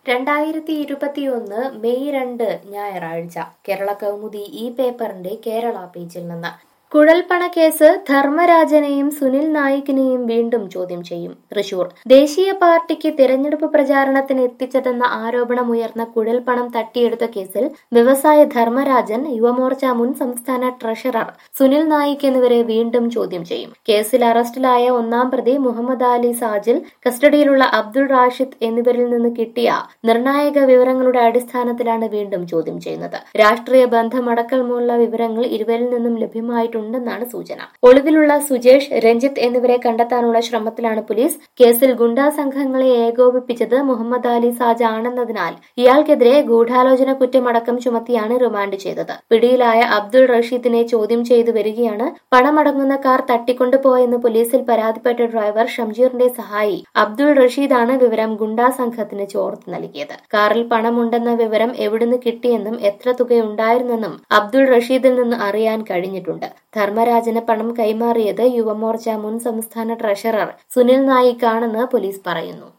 രണ്ടായിരത്തി ഇരുപത്തിയൊന്ന് മെയ് രണ്ട് ഞായറാഴ്ച കേരള കൗമുദി ഈ പേപ്പറിന്റെ കേരള പേജിൽ നിന്ന് കുഴൽപ്പണ കേസ് ധർമ്മരാജനെയും സുനിൽ നായിക്കിനെയും വീണ്ടും ചോദ്യം ചെയ്യും തൃശൂർ ദേശീയ പാർട്ടിക്ക് തിരഞ്ഞെടുപ്പ് പ്രചാരണത്തിന് എത്തിച്ചതെന്ന ആരോപണമുയർന്ന കുഴൽപ്പണം തട്ടിയെടുത്ത കേസിൽ വ്യവസായ ധർമ്മരാജൻ യുവമോർച്ച മുൻ സംസ്ഥാന ട്രഷറർ സുനിൽ നായിക് എന്നിവരെ വീണ്ടും ചോദ്യം ചെയ്യും കേസിൽ അറസ്റ്റിലായ ഒന്നാം പ്രതി മുഹമ്മദ് അലി സാജിൽ കസ്റ്റഡിയിലുള്ള അബ്ദുൾ റാഷിദ് എന്നിവരിൽ നിന്ന് കിട്ടിയ നിർണായക വിവരങ്ങളുടെ അടിസ്ഥാനത്തിലാണ് വീണ്ടും ചോദ്യം ചെയ്യുന്നത് രാഷ്ട്രീയ ബന്ധമടക്കമുള്ള വിവരങ്ങൾ ഇരുവരിൽ നിന്നും ലഭ്യമായിട്ടുണ്ടെന്നാണ് സൂചന ഒളിവിലുള്ള സുജേഷ് രഞ്ജിത്ത് എന്നിവരെ കണ്ടെത്താനുള്ള ശ്രമത്തിലാണ് പോലീസ് കേസിൽ ഗുണ്ടാ സംഘങ്ങളെ ഏകോപിപ്പിച്ചത് മുഹമ്മദ് അലി സാജ് ആണെന്നതിനാൽ ഇയാൾക്കെതിരെ ഗൂഢാലോചന കുറ്റമടക്കം ചുമത്തിയാണ് റിമാൻഡ് ചെയ്തത് പിടിയിലായ അബ്ദുൾ റഷീദിനെ ചോദ്യം ചെയ്തു വരികയാണ് പണമടങ്ങുന്ന കാർ തട്ടിക്കൊണ്ടുപോയെന്ന് പോലീസിൽ പരാതിപ്പെട്ട ഡ്രൈവർ ഷംജീറിന്റെ സഹായി അബ്ദുൾ റഷീദാണ് വിവരം ഗുണ്ടാ സംഘത്തിന് ചോർത്ത് നൽകിയത് കാറിൽ പണമുണ്ടെന്ന വിവരം എവിടുന്ന് കിട്ടിയെന്നും എത്ര തുകയുണ്ടായിരുന്നെന്നും അബ്ദുൾ റഷീദിൽ നിന്ന് അറിയാൻ കഴിഞ്ഞിട്ടുണ്ട് ധർമ്മരാജന് പണം കൈമാറിയത് യുവമോർച്ച മുൻ സംസ്ഥാന ട്രഷറർ സുനിൽ നായിക്കാണെന്ന് പോലീസ് പറയുന്നു